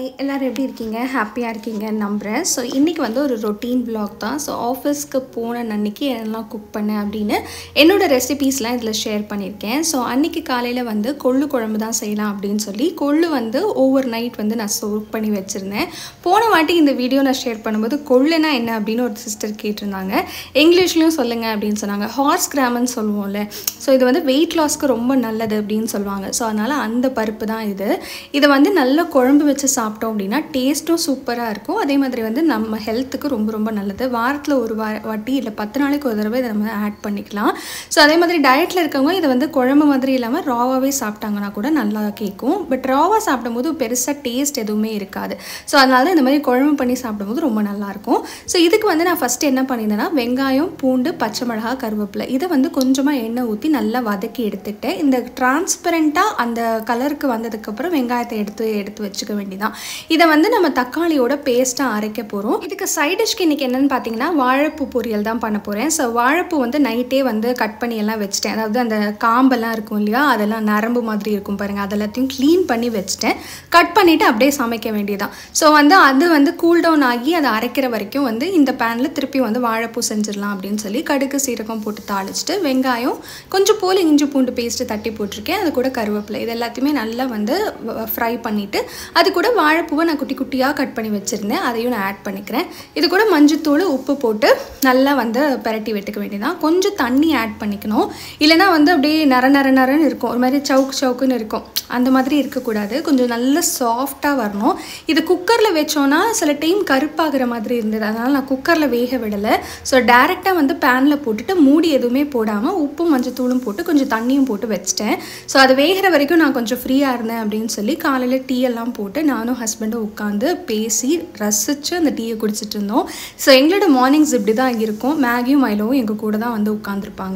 hi எல்லோரும் எப்படி இருக்கீங்க ஹாப்பியாக இருக்கீங்கன்னு நம்புகிறேன் ஸோ இன்றைக்கி வந்து ஒரு ரொட்டீன் vlog தான் ஸோ ஆஃபீஸ்க்கு போன அன்னைக்கு என்னெல்லாம் குக் பண்ணேன் அப்படின்னு என்னோட ரெசிபீஸ்லாம் இதில் ஷேர் பண்ணியிருக்கேன் ஸோ அன்றைக்கி காலையில் வந்து கொள்ளு குழம்பு தான் செய்யலாம் அப்படின்னு சொல்லி கொள்ளு வந்து ஓவர் நைட் வந்து நான் சோக் பண்ணி வச்சுருந்தேன் போன வாட்டி இந்த வீடியோ நான் ஷேர் பண்ணும்போது கொள்ளுனா என்ன அப்படின்னு ஒரு சிஸ்டர் கேட்டிருந்தாங்க இங்கிலீஷ்லேயும் சொல்லுங்கள் அப்படின்னு சொன்னாங்க ஹார்ஸ் கிராமன்னு சொல்லுவோம்ல ஸோ இது வந்து வெயிட் லாஸ்க்கு ரொம்ப நல்லது அப்படின்னு சொல்லுவாங்க ஸோ அதனால் அந்த பருப்பு தான் இது இதை வந்து நல்ல குழம்பு வச்சு சாப்பிட்டோம் அப்படின்னா டேஸ்ட்டும் சூப்பராக இருக்கும் அதே மாதிரி வந்து நம்ம ஹெல்த்துக்கு ரொம்ப ரொம்ப நல்லது வாரத்தில் ஒரு வா வாட்டி இல்லை பத்து நாளைக்கு ஒரு தடவை இதை நம்ம ஆட் பண்ணிக்கலாம் ஸோ அதே மாதிரி டயட்டில் இருக்கவங்க இதை வந்து குழம்பு மாதிரி இல்லாமல் ராவாகவே சாப்பிட்டாங்கன்னா கூட நல்லா கேட்கும் பட் ராவாக சாப்பிடும்போது பெருசாக டேஸ்ட் எதுவுமே இருக்காது ஸோ அதனால தான் இந்த மாதிரி குழம்பு பண்ணி சாப்பிடும்போது ரொம்ப நல்லாயிருக்கும் ஸோ இதுக்கு வந்து நான் ஃபஸ்ட்டு என்ன பண்ணியிருந்தேன்னா வெங்காயம் பூண்டு பச்சை மிளகா கருவேப்பிலை இதை வந்து கொஞ்சமாக எண்ணெய் ஊற்றி நல்லா வதக்கி எடுத்துக்கிட்டேன் இந்த டிரான்ஸ்பரண்ட்டாக அந்த கலருக்கு வந்ததுக்கப்புறம் வெங்காயத்தை எடுத்து எடுத்து வச்சுக்க வேண்டியதான் இதை வந்து நம்ம தக்காளியோட பேஸ்ட்டாக அரைக்க போகிறோம் இதுக்கு சைட் டிஷ்க்கு இன்றைக்கி என்னென்னு பார்த்தீங்கன்னா வாழைப்பூ பொரியல் தான் பண்ண போகிறேன் ஸோ வாழைப்பூ வந்து நைட்டே வந்து கட் பண்ணி எல்லாம் வச்சுட்டேன் அதாவது அந்த காம்பெல்லாம் இருக்கும் இல்லையா அதெல்லாம் நரம்பு மாதிரி இருக்கும் பாருங்கள் அதெல்லாத்தையும் க்ளீன் பண்ணி வச்சுட்டேன் கட் பண்ணிவிட்டு அப்படியே சமைக்க வேண்டியதான் ஸோ வந்து அது வந்து கூல் டவுன் ஆகி அதை அரைக்கிற வரைக்கும் வந்து இந்த பேனில் திருப்பி வந்து வாழைப்பூ செஞ்சிடலாம் அப்படின்னு சொல்லி கடுகு சீரகம் போட்டு தாளிச்சிட்டு வெங்காயம் கொஞ்சம் போல் இஞ்சி பூண்டு பேஸ்ட்டு தட்டி போட்டிருக்கேன் அது கூட கருவேப்பிலை இது எல்லாத்தையுமே நல்லா வந்து ஃப்ரை பண்ணிவிட்டு அது கூட வாழைப்பூவை நான் குட்டி குட்டியாக கட் பண்ணி வச்சுருந்தேன் அதையும் நான் ஆட் பண்ணிக்கிறேன் இது கூட மஞ்சத்தூள் உப்பு போட்டு நல்லா வந்து பெரட்டி விட்டுக்க வேண்டியதான் கொஞ்சம் தண்ணி ஆட் பண்ணிக்கணும் இல்லைனா வந்து அப்படியே நர நர நரன்னு இருக்கும் ஒரு மாதிரி சவுக்கு சவுக்குன்னு இருக்கும் அந்த மாதிரி இருக்கக்கூடாது கொஞ்சம் நல்ல சாஃப்டாக வரணும் இது குக்கரில் வச்சோன்னா சில டைம் கருப்பாகிற மாதிரி இருந்தது அதனால் நான் குக்கரில் வேக விடலை ஸோ டேரெக்டாக வந்து பேனில் போட்டுட்டு மூடி எதுவுமே போடாமல் உப்பும் மஞ்சத்தூளும் போட்டு கொஞ்சம் தண்ணியும் போட்டு வச்சிட்டேன் ஸோ அது வேகிற வரைக்கும் நான் கொஞ்சம் ஃப்ரீயாக இருந்தேன் அப்படின்னு சொல்லி காலையில் டீ எல்லாம் போட்டு நானும் ஹஸ்பண்டும் உட்காந்து பேசி ரசித்து அந்த டீயை குடிச்சிட்டு இருந்தோம் ஸோ எங்களோட மார்னிங்ஸ் இப்படி தான் இருக்கும் மேகியும் மைலோவும் எங்கள் கூட தான் வந்து உட்காந்துருப்பாங்க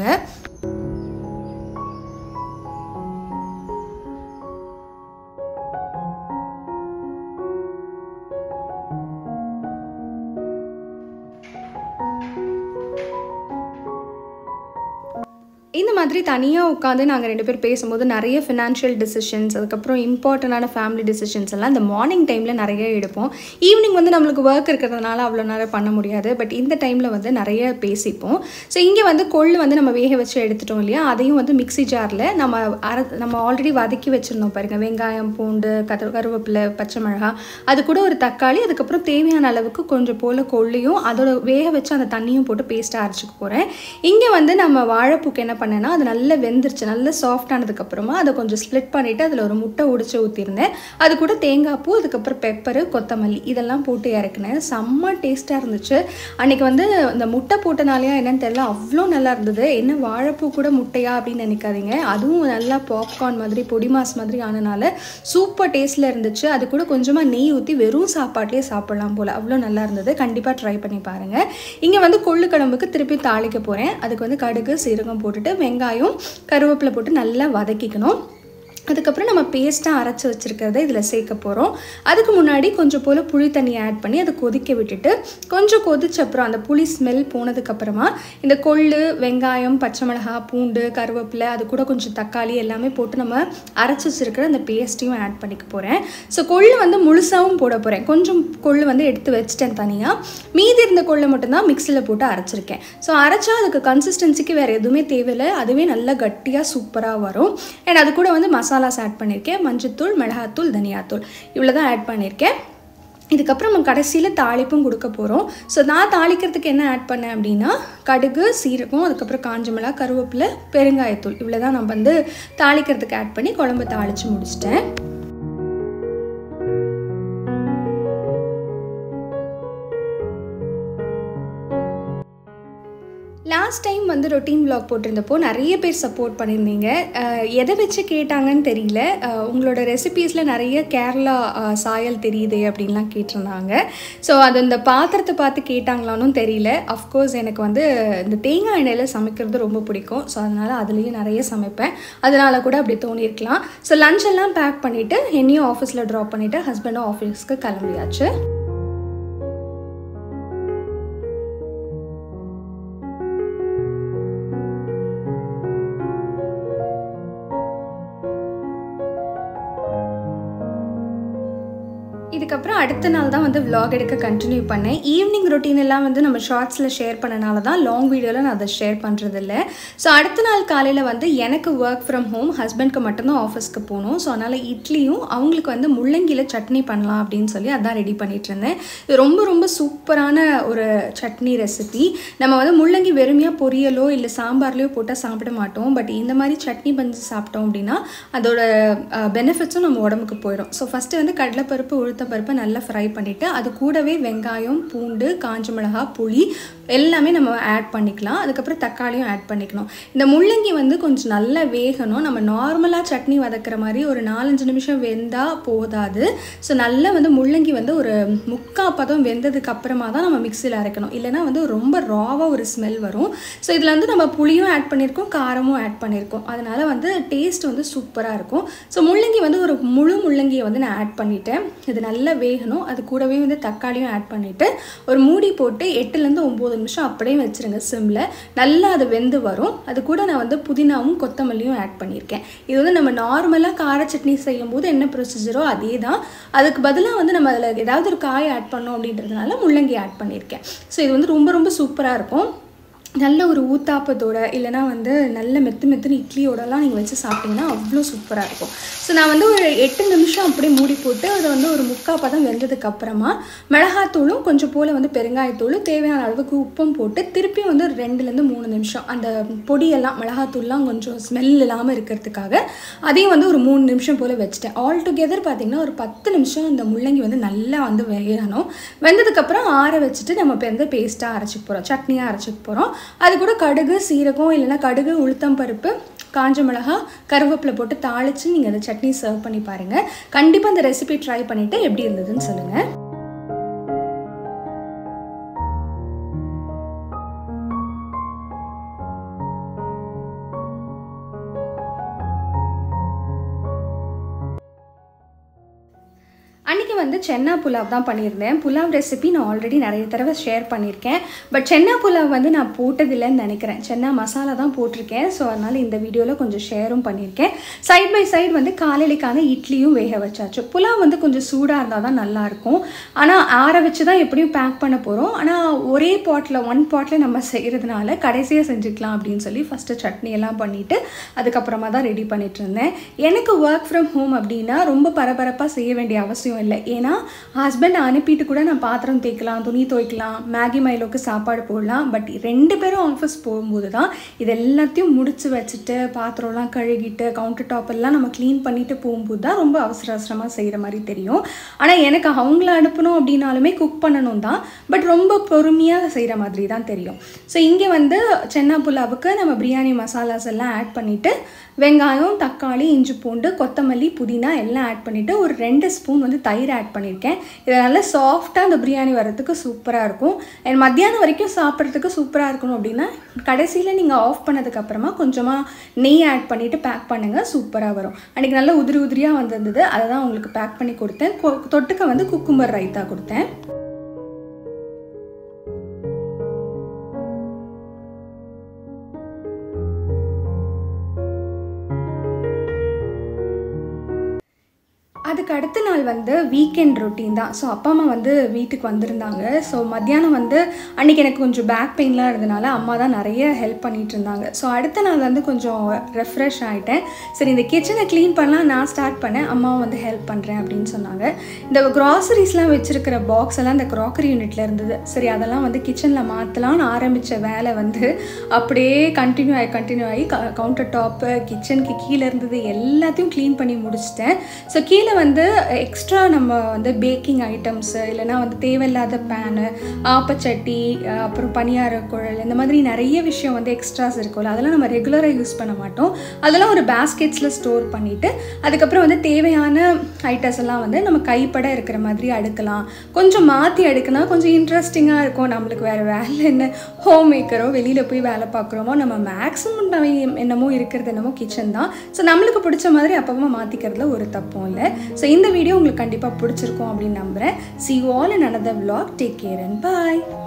இந்த மாதிரி தனியாக உட்காந்து நாங்கள் ரெண்டு பேர் பேசும்போது நிறைய ஃபினான்ஷியல் டிசிஷன்ஸ் அதுக்கப்புறம் இம்பார்ட்டண்டான ஃபேமிலி டிசிஷன்ஸ் எல்லாம் இந்த மார்னிங் டைமில் நிறைய எடுப்போம் ஈவினிங் வந்து நம்மளுக்கு ஒர்க் இருக்கிறதுனால அவ்வளோ நேரம் பண்ண முடியாது பட் இந்த டைமில் வந்து நிறைய பேசிப்போம் ஸோ இங்கே வந்து கொள்ளு வந்து நம்ம வேக வச்சு எடுத்துட்டோம் இல்லையா அதையும் வந்து மிக்ஸி ஜாரில் நம்ம அர நம்ம ஆல்ரெடி வதக்கி வச்சுருந்தோம் பாருங்கள் வெங்காயம் பூண்டு கரு கருவேப்பிலை பச்சை மிளகா அது கூட ஒரு தக்காளி அதுக்கப்புறம் தேவையான அளவுக்கு கொஞ்சம் போல் கொள்ளையும் அதோட வேக வச்சு அந்த தண்ணியும் போட்டு பேஸ்ட்டாக அரைச்சிக்க போகிறேன் இங்கே வந்து நம்ம வாழைப்பூக்கு என்ன பண்ணேன்னா அது நல்லா வெந்துருச்சு நல்லா சாஃப்ட் ஆனதுக்கப்புறமா அதை கொஞ்சம் ஸ்ப்ளிட் பண்ணிவிட்டு அதில் ஒரு முட்டை உடிச்சு ஊற்றிருந்தேன் அது கூட தேங்காய் பூ அதுக்கப்புறம் பெப்பரு கொத்தமல்லி இதெல்லாம் போட்டு இறக்குனேன் செம்ம டேஸ்ட்டாக இருந்துச்சு அன்றைக்கி வந்து இந்த முட்டை போட்டனாலையா என்னன்னு தெரியல அவ்வளோ நல்லா இருந்தது என்ன வாழைப்பூ கூட முட்டையா அப்படின்னு நினைக்காதீங்க அதுவும் நல்லா பாப்கார்ன் மாதிரி பொடி மாஸ் மாதிரி ஆனனால சூப்பர் டேஸ்ட்டில் இருந்துச்சு அது கூட கொஞ்சமாக நெய் ஊற்றி வெறும் சாப்பாட்லேயே சாப்பிட்லாம் போல் அவ்வளோ நல்லா இருந்தது கண்டிப்பாக ட்ரை பண்ணி பாருங்கள் இங்கே வந்து கொள்ளு குழம்புக்கு திருப்பி தாளிக்க போகிறேன் அதுக்கு வந்து கடுகு சீரகம் போட்டுட்டு வெங்காயம் கருவேப்பிலை போட்டு நல்லா வதக்கிக்கணும் அதுக்கப்புறம் நம்ம பேஸ்ட்டாக அரைச்சி வச்சுருக்கிறத இதில் சேர்க்க போகிறோம் அதுக்கு முன்னாடி கொஞ்சம் போல் புளி தண்ணி ஆட் பண்ணி அதை கொதிக்க விட்டுட்டு கொஞ்சம் கொதிச்ச அப்புறம் அந்த புளி ஸ்மெல் போனதுக்கப்புறமா இந்த கொள்ளு வெங்காயம் பச்சை மிளகா பூண்டு கருவேப்பிலை அது கூட கொஞ்சம் தக்காளி எல்லாமே போட்டு நம்ம அரைச்சி வச்சுருக்கிற அந்த பேஸ்ட்டையும் ஆட் பண்ணிக்க போகிறேன் ஸோ கொள்ளு வந்து முழுசாகவும் போட போகிறேன் கொஞ்சம் கொள்ளு வந்து எடுத்து வச்சிட்டேன் தனியாக மீதி இருந்த கொள்ளை மட்டும்தான் மிக்சியில் போட்டு அரைச்சிருக்கேன் ஸோ அரைச்சா அதுக்கு கன்சிஸ்டன்சிக்கு வேறு எதுவுமே தேவையில்லை அதுவே நல்லா கட்டியாக சூப்பராக வரும் அண்ட் அது கூட வந்து மசாலா மசாலாஸ் ஆட் பண்ணியிருக்கேன் மஞ்சத்தூள் மிளகாத்தூள் தனியாத்தூள் இவ்வளோ தான் ஆட் பண்ணியிருக்கேன் இதுக்கப்புறம் நம்ம கடைசியில் தாளிப்பும் கொடுக்க போகிறோம் ஸோ நான் தாளிக்கிறதுக்கு என்ன ஆட் பண்ணேன் அப்படின்னா கடுகு சீரகம் அதுக்கப்புறம் காஞ்ச மிளகா கருவேப்பிலை பெருங்காயத்தூள் இவ்வளோ தான் நான் வந்து தாளிக்கிறதுக்கு ஆட் பண்ணி குழம்பு தாளித்து முடிச்சிட்டேன் லாஸ்ட் டைம் வந்து ரொட்டீன் பிளாக் போட்டிருந்தப்போ நிறைய பேர் சப்போர்ட் பண்ணியிருந்தீங்க எதை வச்சு கேட்டாங்கன்னு தெரியல உங்களோட ரெசிபீஸில் நிறைய கேரளா சாயல் தெரியுது அப்படின்லாம் கேட்டிருந்தாங்க ஸோ அது இந்த பாத்திரத்தை பார்த்து கேட்டாங்களானும் தெரியல அஃப்கோர்ஸ் எனக்கு வந்து இந்த தேங்காய் எண்ணெயில் சமைக்கிறது ரொம்ப பிடிக்கும் ஸோ அதனால் அதுலேயும் நிறைய சமைப்பேன் அதனால் கூட அப்படி தோணியிருக்கலாம் ஸோ லஞ்ச் எல்லாம் பேக் பண்ணிவிட்டு என்னையும் ஆஃபீஸில் ட்ராப் பண்ணிவிட்டு ஹஸ்பண்டும் ஆஃபீஸ்க்கு கிளம்பியாச்சு இதுக்கப்புறம் அதுக்கப்புறம் அடுத்த நாள் தான் வந்து vlog எடுக்க கண்டினியூ பண்ணேன் ஈவினிங் ரொட்டீன் எல்லாம் வந்து நம்ம ஷார்ட்ஸில் ஷேர் பண்ணனால தான் லாங் வீடியோவில் நான் அதை ஷேர் பண்ணுறதில்ல ஸோ அடுத்த நாள் காலையில் வந்து எனக்கு ஒர்க் ஃப்ரம் ஹோம் ஹஸ்பண்ட்க்கு மட்டும்தான் ஆஃபீஸ்க்கு போகணும் ஸோ அதனால் இட்லியும் அவங்களுக்கு வந்து முள்ளங்கியில் சட்னி பண்ணலாம் அப்படின்னு சொல்லி அதான் ரெடி பண்ணிட்டு இருந்தேன் இது ரொம்ப ரொம்ப சூப்பரான ஒரு சட்னி ரெசிபி நம்ம வந்து முள்ளங்கி வெறுமையாக பொரியலோ இல்லை சாம்பார்லையோ போட்டால் சாப்பிட மாட்டோம் பட் இந்த மாதிரி சட்னி பண்ணி சாப்பிட்டோம் அப்படின்னா அதோட பெனிஃபிட்ஸும் நம்ம உடம்புக்கு போயிடும் ஸோ ஃபஸ்ட்டு வந்து கடலைப்பருப்பு உளுத்தப்பருப்பை நல்லா ஃப்ரை பண்ணிவிட்டு அது கூடவே வெங்காயம் பூண்டு காஞ்ச மிளகா புளி எல்லாமே நம்ம ஆட் பண்ணிக்கலாம் அதுக்கப்புறம் தக்காளியும் ஆட் பண்ணிக்கணும் இந்த முள்ளங்கி வந்து கொஞ்சம் நல்லா வேகணும் நம்ம நார்மலாக சட்னி வதக்குற மாதிரி ஒரு நாலஞ்சு நிமிஷம் வெந்தால் போதாது ஸோ நல்லா வந்து முள்ளங்கி வந்து ஒரு முக்கா பதம் வெந்ததுக்கு அப்புறமா தான் நம்ம மிக்சியில் அரைக்கணும் இல்லைனா வந்து ரொம்ப ராவாக ஒரு ஸ்மெல் வரும் ஸோ இதில் வந்து நம்ம புளியும் ஆட் பண்ணியிருக்கோம் காரமும் ஆட் பண்ணியிருக்கோம் அதனால் வந்து டேஸ்ட் வந்து சூப்பராக இருக்கும் ஸோ முள்ளங்கி வந்து ஒரு முழு முள்ளங்கியை வந்து நான் ஆட் பண்ணிட்டேன் இது நல்லா வேகணும் அது கூடவே வந்து தக்காளியும் ஆட் பண்ணிவிட்டு ஒரு மூடி போட்டு எட்டுலேருந்து ஒம்பது நிமிஷம் அப்படியே வச்சுருங்க சிம்மில் நல்லா அது வெந்து வரும் அது கூட நான் வந்து புதினாவும் கொத்தமல்லியும் ஆட் பண்ணியிருக்கேன் இது வந்து நம்ம நார்மலாக கார சட்னி செய்யும் போது என்ன ப்ரொசீஜரோ அதே தான் அதுக்கு பதிலாக வந்து நம்ம அதில் ஏதாவது ஒரு காய் ஆட் பண்ணோம் அப்படின்றதுனால முள்ளங்கி ஆட் பண்ணியிருக்கேன் ஸோ இது வந்து ரொம்ப ரொம்ப சூப்பராக இருக்கும் நல்ல ஒரு ஊத்தாப்பத்தோட இல்லைனா வந்து நல்ல மெத்து மெத்துன்னு இட்லியோடலாம் நீங்கள் வச்சு சாப்பிட்டீங்கன்னா அவ்வளோ சூப்பராக இருக்கும் ஸோ நான் வந்து ஒரு எட்டு நிமிஷம் அப்படியே மூடி போட்டு அதை வந்து ஒரு முக்கால் பதம் வெந்ததுக்கு அப்புறமா மிளகாத்தூளும் கொஞ்சம் போல் வந்து பெருங்காயத்தூளும் தேவையான அளவுக்கு உப்பும் போட்டு திருப்பி வந்து ஒரு ரெண்டுலேருந்து மூணு நிமிஷம் அந்த பொடியெல்லாம் மிளகாத்தூள்லாம் கொஞ்சம் ஸ்மெல் இல்லாமல் இருக்கிறதுக்காக அதையும் வந்து ஒரு மூணு நிமிஷம் போல் வச்சுட்டேன் ஆல் டுகெதர் பார்த்தீங்கன்னா ஒரு பத்து நிமிஷம் அந்த முள்ளங்கி வந்து நல்லா வந்து வேகணும் வெந்ததுக்கப்புறம் ஆற வச்சுட்டு நம்ம இப்போ வந்து பேஸ்ட்டாக அரைச்சிக்க போகிறோம் சட்னியாக அரைச்சிக்க போகிறோம் அது கூட கடுகு சீரகம் இல்லைன்னா கடுகு உளுத்தம் பருப்பு காஞ்ச மிளகா கருவேப்பிலை போட்டு தாளித்து நீங்கள் அந்த சட்னி சர்வ் பண்ணி பாருங்கள் கண்டிப்பாக அந்த ரெசிபி ட்ரை பண்ணிவிட்டு எப்படி இருந்ததுன்னு சொல்லுங்கள் அன்றைக்கி வந்து சென்னா புலாவ் தான் பண்ணியிருந்தேன் புலாவ் ரெசிபி நான் ஆல்ரெடி நிறைய தடவை ஷேர் பண்ணியிருக்கேன் பட் சென்னா புலாவ் வந்து நான் போட்டதில்லைன்னு நினைக்கிறேன் சென்னா மசாலா தான் போட்டிருக்கேன் ஸோ அதனால் இந்த வீடியோவில் கொஞ்சம் ஷேரும் பண்ணியிருக்கேன் சைட் பை சைடு வந்து காலையிலைக்கான இட்லியும் வேக வச்சாச்சு புலாவ் வந்து கொஞ்சம் சூடாக இருந்தால் தான் நல்லாயிருக்கும் ஆனால் ஆற வச்சு தான் எப்படியும் பேக் பண்ண போகிறோம் ஆனால் ஒரே பாட்டில் ஒன் பாட்டில் நம்ம செய்கிறதுனால கடைசியாக செஞ்சுக்கலாம் அப்படின்னு சொல்லி ஃபஸ்ட்டு சட்னி எல்லாம் பண்ணிவிட்டு அதுக்கப்புறமா தான் ரெடி பண்ணிட்டு இருந்தேன் எனக்கு ஒர்க் ஃப்ரம் ஹோம் அப்படின்னா ரொம்ப பரபரப்பாக செய்ய வேண்டிய அவசியம் அவசியம் இல்லை ஏன்னா ஹஸ்பண்ட் அனுப்பிட்டு கூட நான் பாத்திரம் தேய்க்கலாம் துணி துவைக்கலாம் மேகி மைலோக்கு சாப்பாடு போடலாம் பட் ரெண்டு பேரும் ஆஃபீஸ் போகும்போது தான் இது எல்லாத்தையும் முடிச்சு வச்சுட்டு பாத்திரம்லாம் கழுகிட்டு கவுண்டர் டாப் எல்லாம் நம்ம க்ளீன் பண்ணிட்டு போகும்போது தான் ரொம்ப அவசர அவசரமாக செய்கிற மாதிரி தெரியும் ஆனால் எனக்கு அவங்கள அனுப்பணும் அப்படின்னாலுமே குக் பண்ணணும் தான் பட் ரொம்ப பொறுமையாக செய்கிற மாதிரி தான் தெரியும் ஸோ இங்கே வந்து சென்னா புலாவுக்கு நம்ம பிரியாணி மசாலாஸ் எல்லாம் ஆட் பண்ணிவிட்டு வெங்காயம் தக்காளி இஞ்சி பூண்டு கொத்தமல்லி புதினா எல்லாம் ஆட் பண்ணிவிட்டு ஒரு ரெண்டு ஸ்பூன் வந்து தயிர் ஆட் பண்ணியிருக்கேன் இது நல்லா சாஃப்டாக அந்த பிரியாணி வரதுக்கு சூப்பராக இருக்கும் அண்ட் மத்தியானம் வரைக்கும் சாப்பிட்றதுக்கு சூப்பராக இருக்கணும் அப்படின்னா கடைசியில் நீங்கள் ஆஃப் பண்ணதுக்கப்புறமா கொஞ்சமாக நெய் ஆட் பண்ணிவிட்டு பேக் பண்ணுங்கள் சூப்பராக வரும் அன்றைக்கி நல்லா உதிரி உதிரியாக வந்திருந்தது அதை தான் உங்களுக்கு பேக் பண்ணி கொடுத்தேன் தொட்டுக்க வந்து குக்கும்பர் ரைத்தா கொடுத்தேன் அதுக்கு அடுத்த நாள் வந்து வீக்கெண்ட் ரொட்டீன் தான் ஸோ அப்பா அம்மா வந்து வீட்டுக்கு வந்திருந்தாங்க ஸோ மத்தியானம் வந்து அன்றைக்கி எனக்கு கொஞ்சம் பேக் பெயின்லாம் இருந்தனால அம்மா தான் நிறைய ஹெல்ப் பண்ணிகிட்டு இருந்தாங்க ஸோ அடுத்த நாள் வந்து கொஞ்சம் ரெஃப்ரெஷ் ஆகிட்டேன் சரி இந்த கிச்சனை க்ளீன் பண்ணலாம் நான் ஸ்டார்ட் பண்ணேன் அம்மாவும் வந்து ஹெல்ப் பண்ணுறேன் அப்படின்னு சொன்னாங்க இந்த க்ராசரிஸ்லாம் வச்சுருக்கிற பாக்ஸ் எல்லாம் இந்த க்ராக்கரி யூனிட்டில் இருந்தது சரி அதெல்லாம் வந்து கிச்சனில் மாற்றலாம்னு ஆரம்பித்த வேலை வந்து அப்படியே கண்டினியூ ஆகி கண்டினியூ ஆகி கவுண்டர் டாப்பு கிச்சனுக்கு கீழே இருந்தது எல்லாத்தையும் க்ளீன் பண்ணி முடிச்சிட்டேன் ஸோ கீழே வந்து எக்ஸ்ட்ரா நம்ம வந்து பேக்கிங் ஐட்டம்ஸு இல்லைனா வந்து தேவையில்லாத பேனு ஆப்பச்சட்டி அப்புறம் பனியார குழல் இந்த மாதிரி நிறைய விஷயம் வந்து எக்ஸ்ட்ராஸ் இருக்கும்ல அதெல்லாம் நம்ம ரெகுலராக யூஸ் பண்ண மாட்டோம் அதெல்லாம் ஒரு பேஸ்கெட்ஸில் ஸ்டோர் பண்ணிவிட்டு அதுக்கப்புறம் வந்து தேவையான ஐட்டம்ஸ் எல்லாம் வந்து நம்ம கைப்பட இருக்கிற மாதிரி அடுக்கலாம் கொஞ்சம் மாற்றி அடுக்கினா கொஞ்சம் இன்ட்ரெஸ்டிங்காக இருக்கும் நம்மளுக்கு வேறு வேலை என்ன ஹோம் மேக்கரோ வெளியில் போய் வேலை பார்க்குறோமோ நம்ம மேக்ஸிமம் என்னமோ இருக்கிறது என்னமோ கிச்சன் தான் ஸோ நம்மளுக்கு பிடிச்ச மாதிரி அப்பப்போ மாற்றிக்கிறதுல ஒரு தப்பும் இல்லை ஸோ இந்த வீடியோ உங்களுக்கு கண்டிப்பாக பிடிச்சிருக்கும் அப்படின்னு நம்புகிறேன் see you all in another vlog take care and bye